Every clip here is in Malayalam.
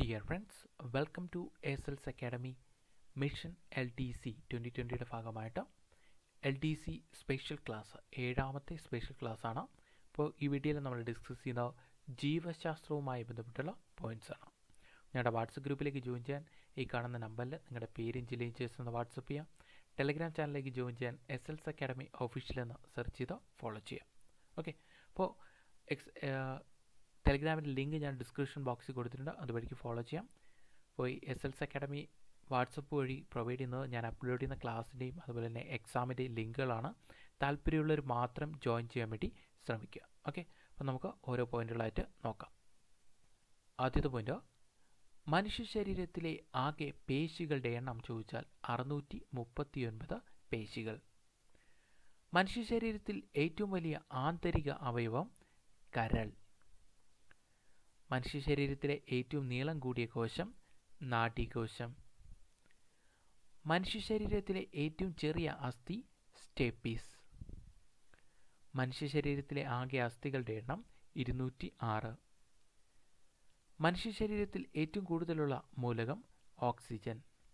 dear friends welcome to S Ls academy mission L T C twenty ട്വൻ്റിയുടെ ഭാഗമായിട്ട് L T C special class ഏഴാമത്തെ സ്പെഷ്യൽ ക്ലാസ് ആണ് അപ്പോൾ ഈ വീഡിയോയിൽ നമ്മൾ ഡിസ്കസ് ചെയ്യുന്ന ജീവശാസ്ത്രവുമായി ബന്ധപ്പെട്ടുള്ള പോയിന്റ്സ് ആണ് ഞങ്ങളുടെ വാട്സപ്പ് ഗ്രൂപ്പിലേക്ക് ജോയിൻ ചെയ്യാൻ ഈ കാണുന്ന നമ്പറിൽ നിങ്ങളുടെ പേരും ജില്ലയും ചേർന്ന് വാട്സപ്പ് ചെയ്യാം ടെലഗ്രാം ചാനലിലേക്ക് ജോയിൻ ചെയ്യാൻ എസ് എൽസ് അക്കാഡമി ഒഫീഷ്യൽ എന്ന് സെർച്ച് ചെയ്ത് ഫോളോ ചെയ്യാം ഓക്കെ അപ്പോൾ എക്സ് ടെലഗ്രാമിൻ്റെ ലിങ്ക് ഞാൻ ഡിസ്ക്രിപ്ഷൻ ബോക്സിൽ കൊടുത്തിട്ടുണ്ട് അതുവഴിക്ക് ഫോളോ ചെയ്യാം പോയി എസ് എൽസ് അക്കാഡമി വാട്സപ്പ് വഴി പ്രൊവൈഡ് ചെയ്യുന്നത് ഞാൻ അപ്ലോഡ് ചെയ്യുന്ന ക്ലാസ്സിൻ്റെയും അതുപോലെ തന്നെ എക്സാമിൻ്റെയും ലിങ്കുകളാണ് താല്പര്യമുള്ളവർ മാത്രം ജോയിൻ ചെയ്യാൻ വേണ്ടി ശ്രമിക്കുക ഓക്കെ അപ്പോൾ നമുക്ക് ഓരോ പോയിന്റുകളായിട്ട് നോക്കാം ആദ്യത്തെ പോയിന്റ് മനുഷ്യ ശരീരത്തിലെ ആകെ പേശികളുടെ എണ്ണം ചോദിച്ചാൽ അറുന്നൂറ്റി മുപ്പത്തിയൊൻപത് പേശികൾ മനുഷ്യ ശരീരത്തിൽ ഏറ്റവും വലിയ ആന്തരിക അവയവം കരൾ മനുഷ്യ ശരീരത്തിലെ ഏറ്റവും നീളം കൂടിയ കോശം നാഡീകോശം മനുഷ്യ ശരീരത്തിലെ ഏറ്റവും ചെറിയ അസ്ഥി സ്റ്റേപ്പീസ് മനുഷ്യ ശരീരത്തിലെ ആകെ അസ്ഥികളുടെ എണ്ണം ഇരുന്നൂറ്റി ആറ് മനുഷ്യ ശരീരത്തിൽ ഏറ്റവും കൂടുതലുള്ള മൂലകം ഓക്സിജൻ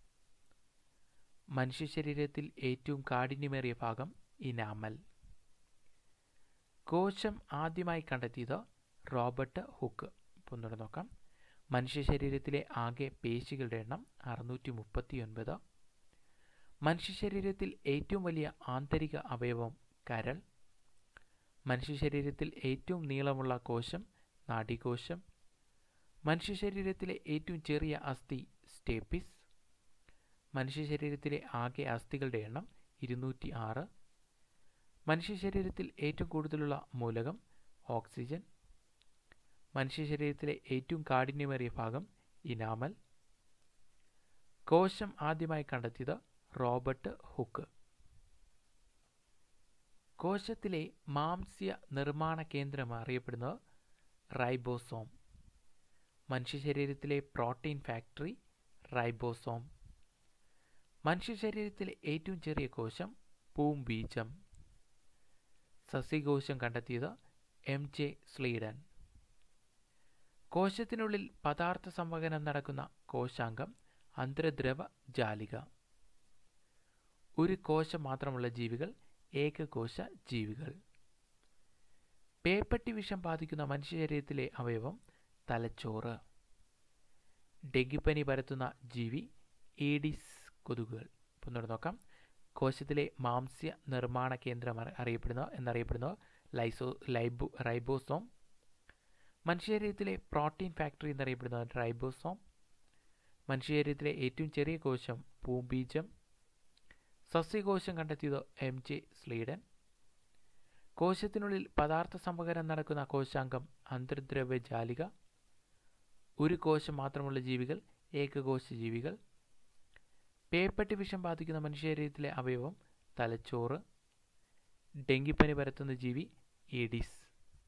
മനുഷ്യ ശരീരത്തിൽ ഏറ്റവും കാഠിന്യമേറിയ ഭാഗം ഇനാമൽ കോശം ആദ്യമായി കണ്ടെത്തിയത് റോബർട്ട് ഹുക്ക് ഒന്നുകൂടെ നോക്കാം മനുഷ്യ ശരീരത്തിലെ ആകെ പേശികളുടെ എണ്ണം അറുന്നൂറ്റി മുപ്പത്തിയൊൻപത് മനുഷ്യ ശരീരത്തിൽ ഏറ്റവും വലിയ ആന്തരിക അവയവം കരൾ മനുഷ്യ ശരീരത്തിൽ ഏറ്റവും നീളമുള്ള കോശം നാഡീകോശം മനുഷ്യ ശരീരത്തിലെ ഏറ്റവും ചെറിയ അസ്ഥി സ്റ്റേപ്പിസ് മനുഷ്യ ശരീരത്തിലെ ആകെ അസ്ഥികളുടെ എണ്ണം ഇരുന്നൂറ്റി ആറ് മനുഷ്യ ശരീരത്തിൽ ഏറ്റവും കൂടുതലുള്ള മൂലകം ഓക്സിജൻ മനുഷ്യ ശരീരത്തിലെ ഏറ്റവും കാഠിന്യമേറിയ ഭാഗം ഇനാമൽ കോശം ആദ്യമായി കണ്ടെത്തിയത് റോബർട്ട് ഹുക്ക് കോശത്തിലെ മാംസ്യ നിർമ്മാണ കേന്ദ്രം അറിയപ്പെടുന്നത് റൈബോസോം മനുഷ്യ ശരീരത്തിലെ പ്രോട്ടീൻ ഫാക്ടറി റൈബോസോം മനുഷ്യ ശരീരത്തിലെ ഏറ്റവും ചെറിയ കോശം പൂംബീജം സസ്യകോശം കണ്ടെത്തിയത് എം ജെ സ്ലീഡൻ കോശത്തിനുള്ളിൽ പദാർത്ഥ സംവഹനം നടക്കുന്ന കോശാംഗം അന്തരദ്രവ ജാലിക ഒരു കോശം മാത്രമുള്ള ജീവികൾ ഏകകോശ ജീവികൾ പേപ്പട്ടി വിഷം ബാധിക്കുന്ന മനുഷ്യ ശരീരത്തിലെ അവയവം തലച്ചോറ് ഡെങ്കിപ്പനി പരത്തുന്ന ജീവി ഏഡിസ് കൊതുകുകൾ ഒന്നുകൂടെ നോക്കാം കോശത്തിലെ മാംസ്യ നിർമ്മാണ കേന്ദ്രം അറിയപ്പെടുന്ന എന്നറിയപ്പെടുന്നത് ലൈസോ ലൈബോ റൈബോസോം മനുഷ്യ ശരീരത്തിലെ പ്രോട്ടീൻ ഫാക്ടറി എന്നറിയപ്പെടുന്നത് റൈബോസോം മനുഷ്യ ശരീരത്തിലെ ഏറ്റവും ചെറിയ കോശം പൂമ്പീജം സസ്യകോശം കണ്ടെത്തിയത് എം ജെ സ്ലീഡൻ കോശത്തിനുള്ളിൽ പദാർത്ഥ സംഭകനം നടക്കുന്ന കോശാംഗം അന്തർദ്രവ്യ ജാലിക ഒരു കോശം മാത്രമുള്ള ജീവികൾ ഏകകോശ ജീവികൾ പേപ്പട്ടി വിഷം ബാധിക്കുന്ന മനുഷ്യ ശരീരത്തിലെ അവയവം തലച്ചോറ് ഡെങ്കിപ്പനി പരത്തുന്ന ജീവി ഏഡിസ്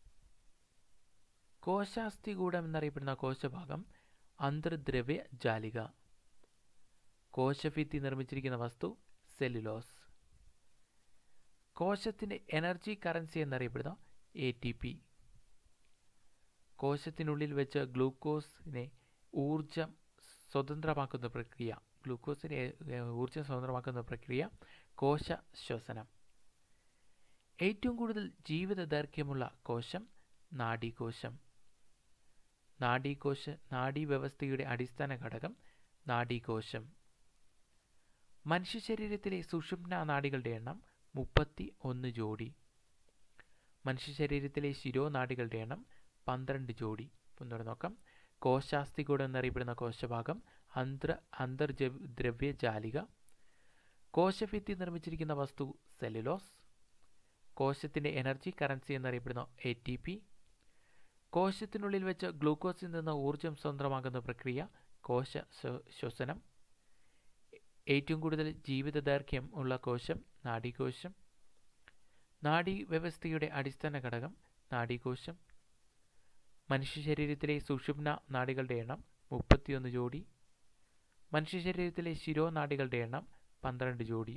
കോശാസ്ഥികൂടം എന്നറിയപ്പെടുന്ന കോശഭാഗം അന്തർദ്രവ്യ ജാലിക കോശഭിത്തി നിർമ്മിച്ചിരിക്കുന്ന വസ്തു സെല്ലുലോസ് കോശത്തിൻ്റെ എനർജി കറൻസി എന്നറിയപ്പെടുന്ന എ ടി പി കോശത്തിനുള്ളിൽ വെച്ച് ഗ്ലൂക്കോസിനെ ഊർജം സ്വതന്ത്രമാക്കുന്ന പ്രക്രിയ ഗ്ലൂക്കോസിനെ ഊർജം സ്വതന്ത്രമാക്കുന്ന പ്രക്രിയ കോശ ശ്വസനം ഏറ്റവും കൂടുതൽ ജീവിത ദൈർഘ്യമുള്ള കോശം നാഡീകോശം നാഡീകോശ നാഡീവ്യവസ്ഥയുടെ അടിസ്ഥാന ഘടകം നാഡീകോശം മനുഷ്യ ശരീരത്തിലെ സുഷുപ്ന നാഡികളുടെ എണ്ണം മുപ്പത്തി ഒന്ന് ജോഡി മനുഷ്യ ശരീരത്തിലെ ശിരോനാഡികളുടെ എണ്ണം പന്ത്രണ്ട് ജോഡി ഒന്നുകൂടെ നോക്കാം കോശാസ്ഥികൂടം എന്നറിയപ്പെടുന്ന കോശഭാഗം അന്തർ അന്തർദ്രവ്യ ജാലിക കോശഭിത്തി നിർമ്മിച്ചിരിക്കുന്ന വസ്തു സെല്ലുലോസ് കോശത്തിൻ്റെ എനർജി കറൻസി എന്നറിയപ്പെടുന്ന എ ടി പി കോശത്തിനുള്ളിൽ വെച്ച് ഗ്ലൂക്കോസിൽ നിന്ന് ഊർജം സ്വതന്ത്രമാകുന്ന പ്രക്രിയ കോശ ശ്വസനം ഏറ്റവും കൂടുതൽ ജീവിത ദൈർഘ്യം ഉള്ള കോശം നാഡീകോശം നാഡീ വ്യവസ്ഥയുടെ അടിസ്ഥാന ഘടകം നാഡീകോശം മനുഷ്യ ശരീരത്തിലെ സുഷുപ്ന നാഡികളുടെ എണ്ണം മുപ്പത്തിയൊന്ന് ജോഡി മനുഷ്യ ശരീരത്തിലെ ശിരോനാഡികളുടെ എണ്ണം പന്ത്രണ്ട് ജോഡി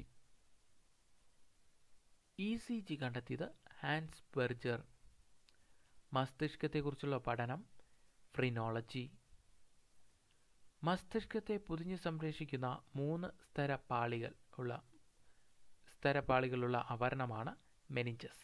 ഇ സി ജി കണ്ടെത്തിയത് ഹാൻസ് ബെർജർ മസ്തിഷ്കത്തെക്കുറിച്ചുള്ള പഠനം ഫ്രിനോളജി മസ്തിഷ്കത്തെ പൊതിഞ്ഞ് സംരക്ഷിക്കുന്ന മൂന്ന് സ്തരപാളികൾ ഉള്ള സ്തരപാളികളുള്ള ആവരണമാണ് മെനിഞ്ചസ്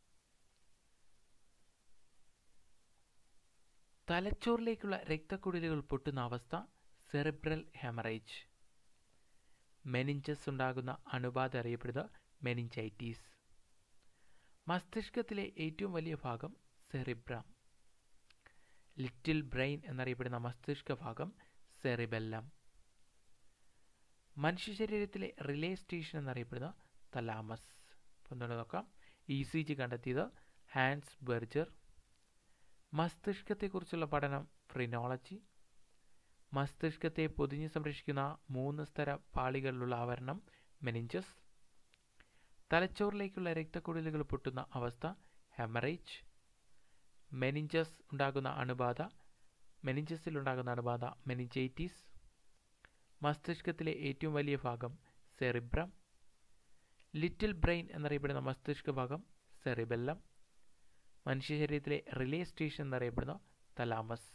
തലച്ചോറിലേക്കുള്ള രക്തക്കുഴലുകൾ പൊട്ടുന്ന അവസ്ഥ സെറിബ്രൽ ഹെമറേജ് മെനിഞ്ചസ് ഉണ്ടാകുന്ന അണുബാധ അറിയപ്പെടുന്നത് മെനിഞ്ചൈറ്റീസ് മസ്തിഷ്കത്തിലെ ഏറ്റവും വലിയ ഭാഗം സെറിബ്രം ലിറ്റിൽ ബ്രെയിൻ എന്നറിയപ്പെടുന്ന മസ്തിഷ്ക ഭാഗം സെറിബെല്ലം മനുഷ്യ ശരീരത്തിലെ റിലേ സ്റ്റേഷൻ എന്നറിയപ്പെടുന്ന തലാമസ് ഒന്നുകൂടെ നോക്കാം ഇ സി ജി കണ്ടെത്തിയത് ഹാൻസ് ബെർജർ മസ്തിഷ്കത്തെക്കുറിച്ചുള്ള പഠനം ഫ്രിനോളജി മസ്തിഷ്കത്തെ പൊതിഞ്ഞ് സംരക്ഷിക്കുന്ന മൂന്ന് സ്തര പാളികളിലുള്ള ആവരണം മെനിഞ്ചസ് തലച്ചോറിലേക്കുള്ള രക്തക്കുഴലുകൾ പൊട്ടുന്ന അവസ്ഥ ഹെമറേജ് മെനിഞ്ചസ് ഉണ്ടാകുന്ന അണുബാധ മെനിഞ്ചസിൽ ഉണ്ടാകുന്ന അണുബാധ മെനിഞ്ചൈറ്റീസ് മസ്തിഷ്കത്തിലെ ഏറ്റവും വലിയ ഭാഗം സെറിബ്രം ലിറ്റിൽ ബ്രെയിൻ എന്നറിയപ്പെടുന്ന മസ്തിഷ്ക ഭാഗം സെറിബെല്ലം മനുഷ്യ ശരീരത്തിലെ റിലേ സ്റ്റേഷൻ എന്നറിയപ്പെടുന്ന തലാമസ്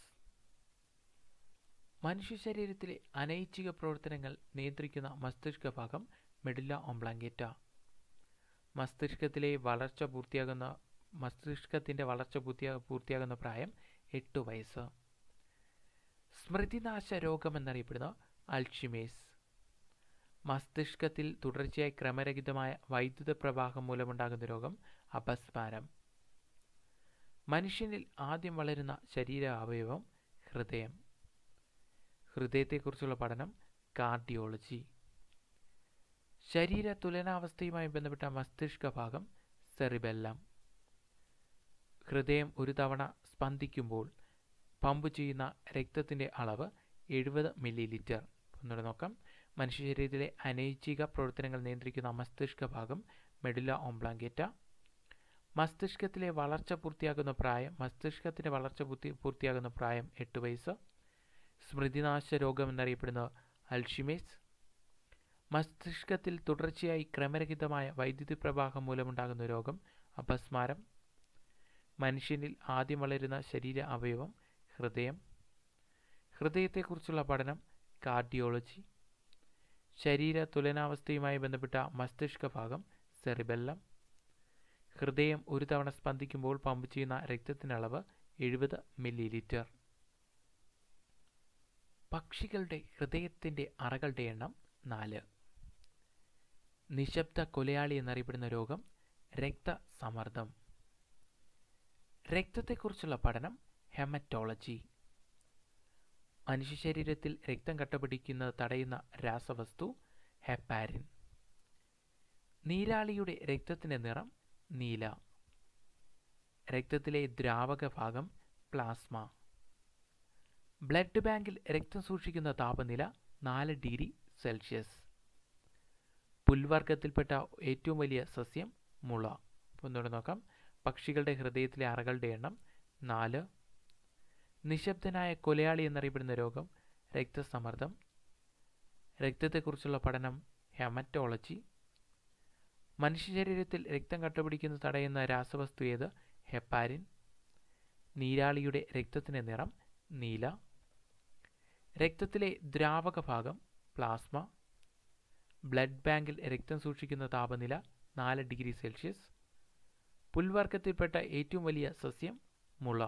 മനുഷ്യ ശരീരത്തിലെ അനൈച്ഛിക പ്രവർത്തനങ്ങൾ നിയന്ത്രിക്കുന്ന മസ്തിഷ്ക ഭാഗം മെഡില്ല ഓംബ്ലാങ്കേറ്റ മസ്തിഷ്കത്തിലെ വളർച്ച പൂർത്തിയാകുന്ന മസ്തിഷ്കത്തിൻ്റെ വളർച്ച പൂർത്തിയാ പൂർത്തിയാകുന്ന പ്രായം എട്ട് വയസ്സ് സ്മൃതിനാശ രോഗം എന്നറിയപ്പെടുന്ന അൽഷിമേസ് മസ്തിഷ്കത്തിൽ തുടർച്ചയായി ക്രമരഹിതമായ വൈദ്യുത പ്രവാഹം മൂലമുണ്ടാകുന്ന രോഗം അപസ്മാരം മനുഷ്യനിൽ ആദ്യം വളരുന്ന ശരീര അവയവം ഹൃദയം ഹൃദയത്തെക്കുറിച്ചുള്ള പഠനം കാർഡിയോളജി ശരീര തുലനാവസ്ഥയുമായി ബന്ധപ്പെട്ട മസ്തിഷ്ക ഭാഗം സെറിബെല്ലം ഹൃദയം ഒരു തവണ സ്പന്ദിക്കുമ്പോൾ പമ്പ് ചെയ്യുന്ന രക്തത്തിൻ്റെ അളവ് എഴുപത് മില്ലി ലിറ്റർ ഒന്നുകൂടെ നോക്കാം മനുഷ്യ ശരീരത്തിലെ അനൈച്ഛിക പ്രവർത്തനങ്ങൾ നിയന്ത്രിക്കുന്ന മസ്തിഷ്ക ഭാഗം മെഡില ഓംബ്ലാങ്കേറ്റ മസ്തിഷ്കത്തിലെ വളർച്ച പൂർത്തിയാകുന്ന പ്രായം മസ്തിഷ്കത്തിൻ്റെ വളർച്ച പൂർത്തി പൂർത്തിയാകുന്ന പ്രായം എട്ട് വയസ്സ് സ്മൃതിനാശ രോഗം എന്നറിയപ്പെടുന്നത് അൽഷിമേസ് മസ്തിഷ്കത്തിൽ തുടർച്ചയായി ക്രമരഹിതമായ വൈദ്യുതി പ്രവാഹം മൂലമുണ്ടാകുന്ന രോഗം അപസ്മാരം മനുഷ്യനിൽ ആദ്യം വളരുന്ന ശരീര അവയവം ഹൃദയം ഹൃദയത്തെക്കുറിച്ചുള്ള പഠനം കാർഡിയോളജി ശരീര തുലനാവസ്ഥയുമായി ബന്ധപ്പെട്ട മസ്തിഷ്ക ഭാഗം സെറിബെല്ലം ഹൃദയം ഒരു തവണ സ്പന്ദിക്കുമ്പോൾ പമ്പ് ചെയ്യുന്ന രക്തത്തിൻ്റെ അളവ് എഴുപത് മില്ലി ലിറ്റർ പക്ഷികളുടെ ഹൃദയത്തിൻ്റെ അറകളുടെ എണ്ണം നാല് നിശബ്ദ കൊലയാളി എന്നറിയപ്പെടുന്ന രോഗം രക്തസമ്മർദ്ദം രക്തത്തെക്കുറിച്ചുള്ള പഠനം ഹെമറ്റോളജി മനുഷ്യ ശരീരത്തിൽ രക്തം കട്ടപിടിക്കുന്നത് തടയുന്ന രാസവസ്തു ഹെപ്പാരിൻ നീരാളിയുടെ രക്തത്തിൻ്റെ നിറം നീല രക്തത്തിലെ ദ്രാവക ഭാഗം പ്ലാസ്മ ബ്ലഡ് ബാങ്കിൽ രക്തം സൂക്ഷിക്കുന്ന താപനില നാല് ഡിഗ്രി സെൽഷ്യസ് പുൽവർഗത്തിൽപ്പെട്ട ഏറ്റവും വലിയ സസ്യം മുള ഒന്നുകൂടെ നോക്കാം പക്ഷികളുടെ ഹൃദയത്തിലെ അറകളുടെ എണ്ണം നാല് നിശബ്ദനായ കൊലയാളി എന്നറിയപ്പെടുന്ന രോഗം രക്തസമ്മർദ്ദം രക്തത്തെക്കുറിച്ചുള്ള പഠനം ഹെമറ്റോളജി മനുഷ്യ ശരീരത്തിൽ രക്തം കട്ടപിടിക്കുന്നത് തടയുന്ന രാസവസ്തു ഏത് ഹെപ്പാരിൻ നീരാളിയുടെ രക്തത്തിൻ്റെ നിറം നീല രക്തത്തിലെ ദ്രാവക ഭാഗം പ്ലാസ്മ ബ്ലഡ് ബാങ്കിൽ രക്തം സൂക്ഷിക്കുന്ന താപനില നാല് ഡിഗ്രി സെൽഷ്യസ് പുൽവർഗത്തിൽപ്പെട്ട ഏറ്റവും വലിയ സസ്യം മുള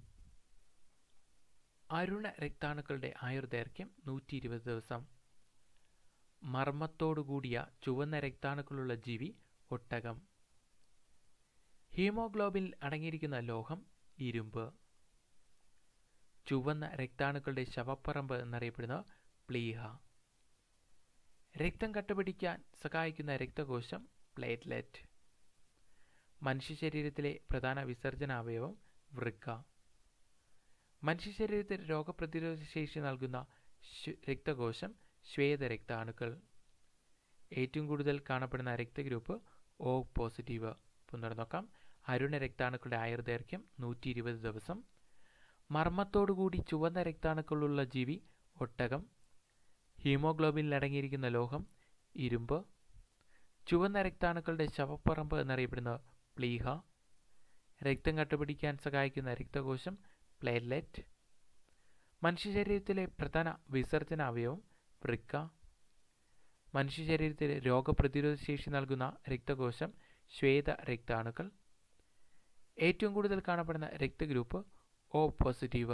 അരുണ രക്താണുക്കളുടെ ആയുർദൈർഘ്യം നൂറ്റി ഇരുപത് ദിവസം മർമ്മത്തോടുകൂടിയ ചുവന്ന രക്താണുക്കളുള്ള ജീവി ഒട്ടകം ഹീമോഗ്ലോബിനിൽ അടങ്ങിയിരിക്കുന്ന ലോഹം ഇരുമ്പ് ചുവന്ന രക്താണുക്കളുടെ ശവപ്പറമ്പ് എന്നറിയപ്പെടുന്ന പ്ലീഹ രക്തം കട്ടുപിടിക്കാൻ സഹായിക്കുന്ന രക്തകോശം പ്ലേറ്റ്ലെറ്റ് മനുഷ്യ ശരീരത്തിലെ പ്രധാന വിസർജന അവയവം വൃക്ക മനുഷ്യ ശരീരത്തിൽ രോഗപ്രതിരോധ ശേഷി നൽകുന്ന രക്തകോശം ശ്വേതരക്താണുക്കൾ ഏറ്റവും കൂടുതൽ കാണപ്പെടുന്ന രക്തഗ്രൂപ്പ് ഓ പോസിറ്റീവ് പുനർ നോക്കാം അരുണ രക്താണുക്കളുടെ ആയുർദൈർഘ്യം നൂറ്റി ഇരുപത് ദിവസം മർമ്മത്തോടുകൂടി ചുവന്ന രക്താണുക്കളുള്ള ജീവി ഒട്ടകം ഹീമോഗ്ലോബിനിൽ അടങ്ങിയിരിക്കുന്ന ലോഹം ഇരുമ്പ് ചുവന്ന രക്താണുക്കളുടെ ശവപ്പറമ്പ് എന്നറിയപ്പെടുന്ന പ്ലീഹ രക്തം കട്ടുപിടിക്കാൻ സഹായിക്കുന്ന രക്തകോശം പ്ലേറ്റ്ലെറ്റ് മനുഷ്യ ശരീരത്തിലെ പ്രധാന വിസർജന അവയവം വൃക്ക മനുഷ്യ ശരീരത്തിലെ രോഗപ്രതിരോധ ശേഷി നൽകുന്ന രക്തകോശം ശ്വേത രക്താണുക്കൾ ഏറ്റവും കൂടുതൽ കാണപ്പെടുന്ന രക്തഗ്രൂപ്പ് ഒ പോസിറ്റീവ്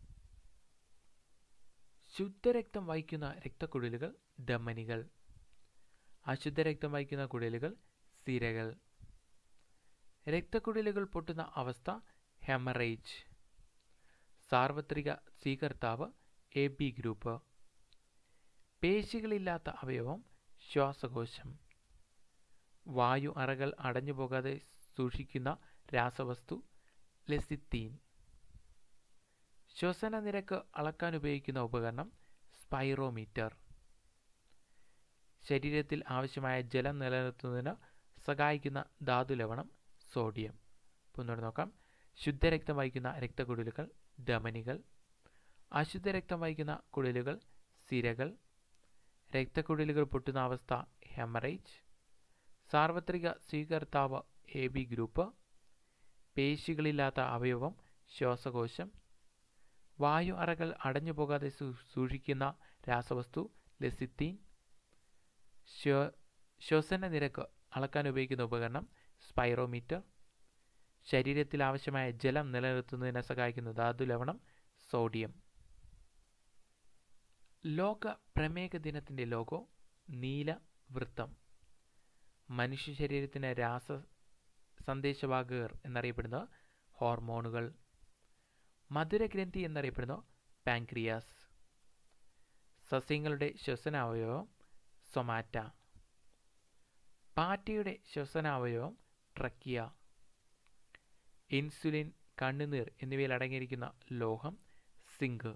ശുദ്ധരക്തം വഹിക്കുന്ന രക്തക്കുഴലുകൾ ധമനികൾ അശുദ്ധരക്തം വഹിക്കുന്ന കുഴലുകൾ സിരകൾ രക്തക്കുഴലുകൾ പൊട്ടുന്ന അവസ്ഥ ഹെമറേജ് സാർവത്രിക സ്വീകർത്താവ് എ ബി ഗ്രൂപ്പ് പേശികളില്ലാത്ത അവയവം ശ്വാസകോശം വായു അറകൾ അടഞ്ഞു പോകാതെ സൂക്ഷിക്കുന്ന രാസവസ്തു ലെസിത്തീൻ ശ്വസന നിരക്ക് അളക്കാൻ ഉപയോഗിക്കുന്ന ഉപകരണം സ്പൈറോമീറ്റർ ശരീരത്തിൽ ആവശ്യമായ ജലം നിലനിർത്തുന്നതിന് സഹായിക്കുന്ന ധാതു ലവണം സോഡിയം ഒന്നുകൂടെ നോക്കാം ശുദ്ധരക്തം വഹിക്കുന്ന രക്തക്കുഴലുകൾ ധമനികൾ അശുദ്ധരക്തം വഹിക്കുന്ന കുഴലുകൾ സിരകൾ രക്തക്കുഴലുകൾ പൊട്ടുന്ന അവസ്ഥ ഹെമറേജ് സാർവത്രിക സ്വീകർത്താവ് എ ബി ഗ്രൂപ്പ് പേശികളില്ലാത്ത അവയവം ശ്വാസകോശം വായു അറകൾ അടഞ്ഞു പോകാതെ സൂക്ഷിക്കുന്ന രാസവസ്തു ലെസിത്തീൻ ശ്വസന നിരക്ക് അളക്കാൻ ഉപയോഗിക്കുന്ന ഉപകരണം സ്പൈറോമീറ്റർ ശരീരത്തിൽ ആവശ്യമായ ജലം നിലനിർത്തുന്നതിനെ സഹായിക്കുന്ന ധാതു ലവണം സോഡിയം ലോക പ്രമേഹ ദിനത്തിൻ്റെ ലോഗോ നീല വൃത്തം മനുഷ്യ ശരീരത്തിന് രാസ സന്ദേശവാഹകർ എന്നറിയപ്പെടുന്നത് ഹോർമോണുകൾ മധുരഗ്രന്ഥി എന്നറിയപ്പെടുന്ന പാൻക്രിയാസ് സസ്യങ്ങളുടെ ശ്വസനാവയവം സൊമാറ്റ പാറ്റയുടെ ശ്വസനാവയവം ട്രക്കിയ ഇൻസുലിൻ കണ്ണുനീർ എന്നിവയിൽ അടങ്ങിയിരിക്കുന്ന ലോഹം സിങ്ക്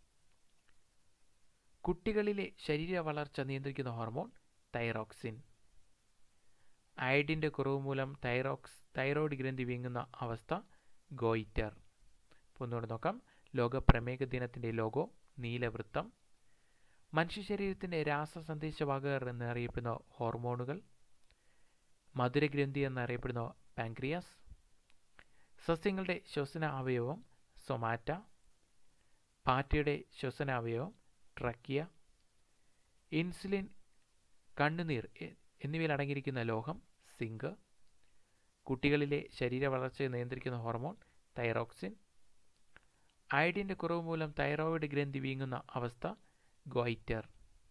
കുട്ടികളിലെ ശരീര വളർച്ച നിയന്ത്രിക്കുന്ന ഹോർമോൺ തൈറോക്സിൻ അയഡിൻ്റെ കുറവ് മൂലം തൈറോക്സ് തൈറോയ്ഡ് ഗ്രന്ഥി വീങ്ങുന്ന അവസ്ഥ ഗോയിറ്റർ ഒന്നുകൂടെ നോക്കാം ലോക പ്രമേഹ ദിനത്തിൻ്റെ ലോഗോ നീലവൃത്തം മനുഷ്യ ശരീരത്തിൻ്റെ രാസസന്ദേശവാഹകർ എന്നറിയപ്പെടുന്ന ഹോർമോണുകൾ മധുരഗ്രന്ഥി എന്നറിയപ്പെടുന്ന പാൻക്രിയാസ് സസ്യങ്ങളുടെ ശ്വസന അവയവം സൊമാറ്റ പാറ്റയുടെ ശ്വസന അവയവം ട്രക്കിയ ഇൻസുലിൻ കണ്ണുനീർ എന്നിവയിൽ അടങ്ങിയിരിക്കുന്ന ലോഹം സിങ്ക് കുട്ടികളിലെ ശരീര വളർച്ചയെ നിയന്ത്രിക്കുന്ന ഹോർമോൺ തൈറോക്സിൻ അയഡിൻ്റെ കുറവ് മൂലം തൈറോയിഡ് ഗ്രന്ഥി വീങ്ങുന്ന അവസ്ഥ ഗോയിറ്റർ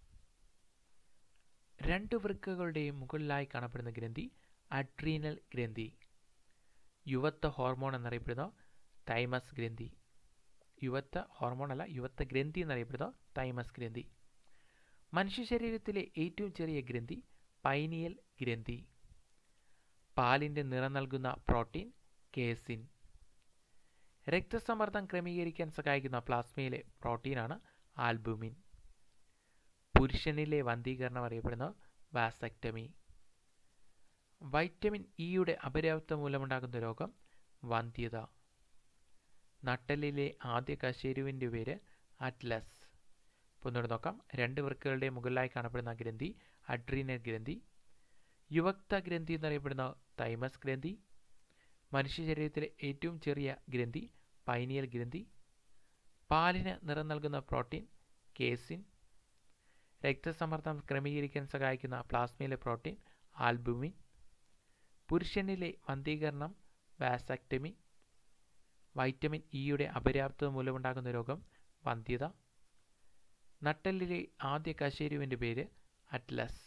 രണ്ട് വൃക്കകളുടെയും മുകളിലായി കാണപ്പെടുന്ന ഗ്രന്ഥി അഡ്രീനൽ ഗ്രന്ഥി യുവത്വ ഹോർമോൺ എന്നറിയപ്പെടുന്ന തൈമസ് ഗ്രന്ഥി യുവത്വ ഹോർമോൺ അല്ല യുവത്വ ഗ്രന്ഥി എന്നറിയപ്പെടുന്ന തൈമസ് ഗ്രന്ഥി മനുഷ്യ ശരീരത്തിലെ ഏറ്റവും ചെറിയ ഗ്രന്ഥി പൈനിയൽ ഗ്രന്ഥി പാലിൻ്റെ നിറം നൽകുന്ന പ്രോട്ടീൻ കേസിൻ രക്തസമ്മർദ്ദം ക്രമീകരിക്കാൻ സഹായിക്കുന്ന പ്ലാസ്മയിലെ പ്രോട്ടീനാണ് ആൽബുമിൻ പുരുഷനിലെ വന്ധീകരണം അറിയപ്പെടുന്ന വാസക്ടമി വൈറ്റമിൻ ഇയുടെ അപര്യാപ്തം മൂലമുണ്ടാകുന്ന രോഗം വന്ധ്യത നട്ടലിലെ ആദ്യ കശേരുവിൻ്റെ പേര് അറ്റ്ലസ് ഒന്നുകൂടെ നോക്കാം രണ്ട് വൃക്കകളുടെ മുകളിലായി കാണപ്പെടുന്ന ഗ്രന്ഥി അഡ്രീനൽ ഗ്രന്ഥി യുവക്ത ഗ്രന്ഥി എന്നറിയപ്പെടുന്ന തൈമസ് ഗ്രന്ഥി മനുഷ്യ ശരീരത്തിലെ ഏറ്റവും ചെറിയ ഗ്രന്ഥി പൈനിയൽ ഗ്രന്ഥി പാലിന് നിറം നൽകുന്ന പ്രോട്ടീൻ കേസിൻ രക്തസമ്മർദ്ദം ക്രമീകരിക്കാൻ സഹായിക്കുന്ന പ്ലാസ്മയിലെ പ്രോട്ടീൻ ആൽബുമിൻ പുരുഷനിലെ വന്ധീകരണം വാസക്ടമി വൈറ്റമിൻ ഇയുടെ അപര്യാപ്തത മൂലമുണ്ടാകുന്ന രോഗം വന്ധ്യത നട്ടലിലെ ആദ്യ കശേരുവിൻ്റെ പേര് അറ്റ്ലസ്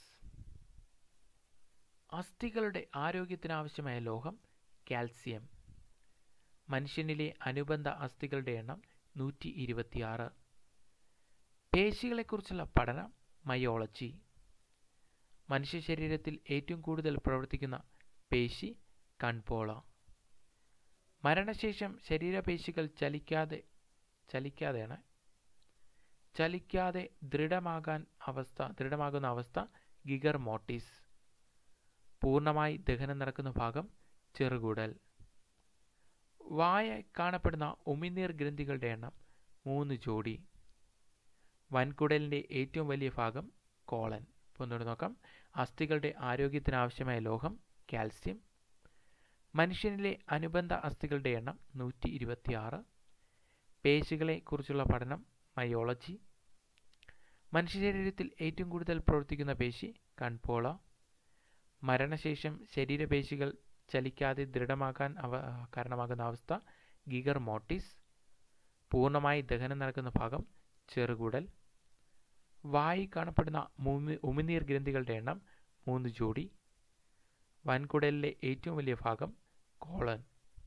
അസ്ഥികളുടെ ആരോഗ്യത്തിനാവശ്യമായ ലോഹം കാൽസ്യം മനുഷ്യനിലെ അനുബന്ധ അസ്ഥികളുടെ എണ്ണം നൂറ്റി ഇരുപത്തിയാറ് പേശികളെക്കുറിച്ചുള്ള പഠനം മയോളജി മനുഷ്യ ശരീരത്തിൽ ഏറ്റവും കൂടുതൽ പ്രവർത്തിക്കുന്ന പേശി കൺപോള മരണശേഷം ശരീരപേശികൾ ചലിക്കാതെ ചലിക്കാതെയാണ് ചലിക്കാതെ ദൃഢമാകാൻ അവസ്ഥ ദൃഢമാകുന്ന അവസ്ഥ ഗിഗർ മോട്ടീസ് പൂർണ്ണമായി ദഹനം നടക്കുന്ന ഭാഗം ചെറുകുടൽ വായ കാണപ്പെടുന്ന ഉമിനീർ ഗ്രന്ഥികളുടെ എണ്ണം മൂന്ന് ജോഡി വൻകുടലിൻ്റെ ഏറ്റവും വലിയ ഭാഗം കോളൻ ഒന്നുകൂടെ നോക്കാം അസ്ഥികളുടെ ആരോഗ്യത്തിനാവശ്യമായ ലോഹം കാൽസ്യം മനുഷ്യനിലെ അനുബന്ധ അസ്ഥികളുടെ എണ്ണം നൂറ്റി ഇരുപത്തിയാറ് പേശികളെ കുറിച്ചുള്ള പഠനം മയോളജി മനുഷ്യ ശരീരത്തിൽ ഏറ്റവും കൂടുതൽ പ്രവർത്തിക്കുന്ന പേശി കൺപോള മരണശേഷം ശരീരപേശികൾ ചലിക്കാതെ ദൃഢമാക്കാൻ അവ കാരണമാകുന്ന അവസ്ഥ ഗിഗർ മോട്ടിസ് പൂർണ്ണമായി ദഹനം നടക്കുന്ന ഭാഗം ചെറുകുടൽ വായി കാണപ്പെടുന്ന ഉമിനീർ ഗ്രന്ഥികളുടെ എണ്ണം മൂന്ന് ജോഡി വൻകുടലിലെ ഏറ്റവും വലിയ ഭാഗം കോളൻ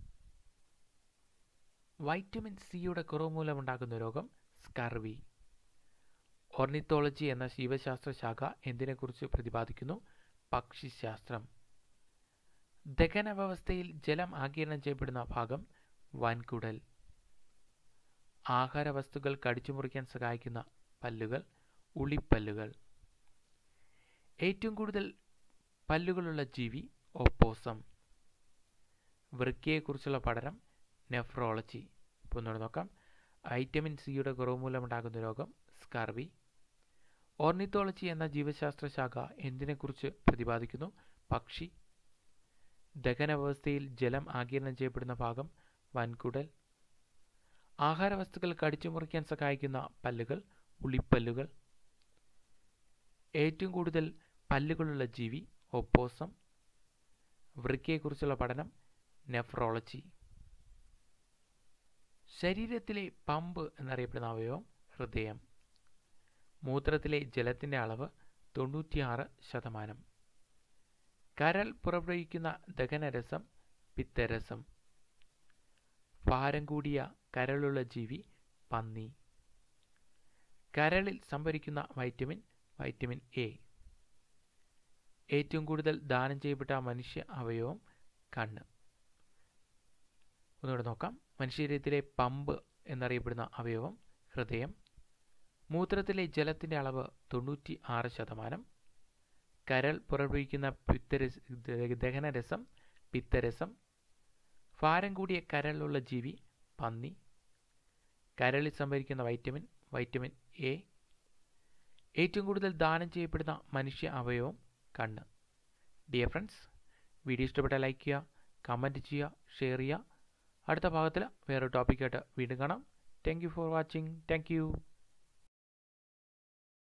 വൈറ്റമിൻ സിയുടെ കുറവ് മൂലമുണ്ടാകുന്ന രോഗം സ്കർവി ഓർണിത്തോളജി എന്ന ജീവശാസ്ത്ര ശാഖ എന്തിനെക്കുറിച്ച് പ്രതിപാദിക്കുന്നു പക്ഷിശാസ്ത്രം ദഹന വ്യവസ്ഥയിൽ ജലം ആകിരണം ചെയ്യപ്പെടുന്ന ഭാഗം വൻകുടൽ ആഹാര വസ്തുക്കൾ കടിച്ചു മുറിക്കാൻ സഹായിക്കുന്ന പല്ലുകൾ ഉളിപ്പല്ലുകൾ ഏറ്റവും കൂടുതൽ പല്ലുകളുള്ള ജീവി ഓപ്പോസം വൃക്കയെക്കുറിച്ചുള്ള പഠനം നെഫ്രോളജി ഇപ്പോൾ ഒന്നുകൂടെ നോക്കാം വൈറ്റമിൻ സിയുടെ കുറവ് മൂലമുണ്ടാകുന്ന രോഗം സ്കർവി ഓർണിത്തോളജി എന്ന ജീവശാസ്ത്ര ശാഖ എന്തിനെക്കുറിച്ച് പ്രതിപാദിക്കുന്നു പക്ഷി ദഹന വ്യവസ്ഥയിൽ ജലം ആകിരണം ചെയ്യപ്പെടുന്ന ഭാഗം വൻകുടൽ ആഹാരവസ്തുക്കൾ കടിച്ചു മുറിക്കാൻ സഹായിക്കുന്ന പല്ലുകൾ ഉളിപ്പല്ലുകൾ ഏറ്റവും കൂടുതൽ പല്ലുകളുള്ള ജീവി ഒപ്പോസം വൃക്കയെക്കുറിച്ചുള്ള പഠനം നെഫ്രോളജി ശരീരത്തിലെ പമ്പ് എന്നറിയപ്പെടുന്ന അവയവം ഹൃദയം മൂത്രത്തിലെ ജലത്തിൻ്റെ അളവ് തൊണ്ണൂറ്റിയാറ് ശതമാനം കരൾ പുറപ്പെടുവിക്കുന്ന ദഹനരസം പിത്തരസം ഭാരം കൂടിയ കരളുള്ള ജീവി പന്നി കരളിൽ സംഭരിക്കുന്ന വൈറ്റമിൻ വൈറ്റമിൻ എ ഏറ്റവും കൂടുതൽ ദാനം ചെയ്യപ്പെട്ട മനുഷ്യ അവയവം കണ്ണ് ഒന്നുകൂടെ നോക്കാം മനുഷ്യരീരത്തിലെ പമ്പ് എന്നറിയപ്പെടുന്ന അവയവം ഹൃദയം മൂത്രത്തിലെ ജലത്തിൻ്റെ അളവ് തൊണ്ണൂറ്റി ആറ് ശതമാനം കരൾ പുറപ്പെടുവിക്കുന്ന പിത്തരസ ദഹനരസം പിത്തരസം ഭാരം കൂടിയ കരളിലുള്ള ജീവി പന്നി കരളിൽ സംഭരിക്കുന്ന വൈറ്റമിൻ വൈറ്റമിൻ എ ഏറ്റവും കൂടുതൽ ദാനം ചെയ്യപ്പെടുന്ന മനുഷ്യ അവയവം കണ്ണ് ഡിയർ ഫ്രണ്ട്സ് വീഡിയോ ഇഷ്ടപ്പെട്ടാൽ ലൈക്ക് ചെയ്യുക കമൻറ്റ് ചെയ്യുക ഷെയർ ചെയ്യുക അടുത്ത ഭാഗത്തിൽ വേറൊരു ടോപ്പിക്കായിട്ട് വീണ്ടും കാണാം thank you for watching thank U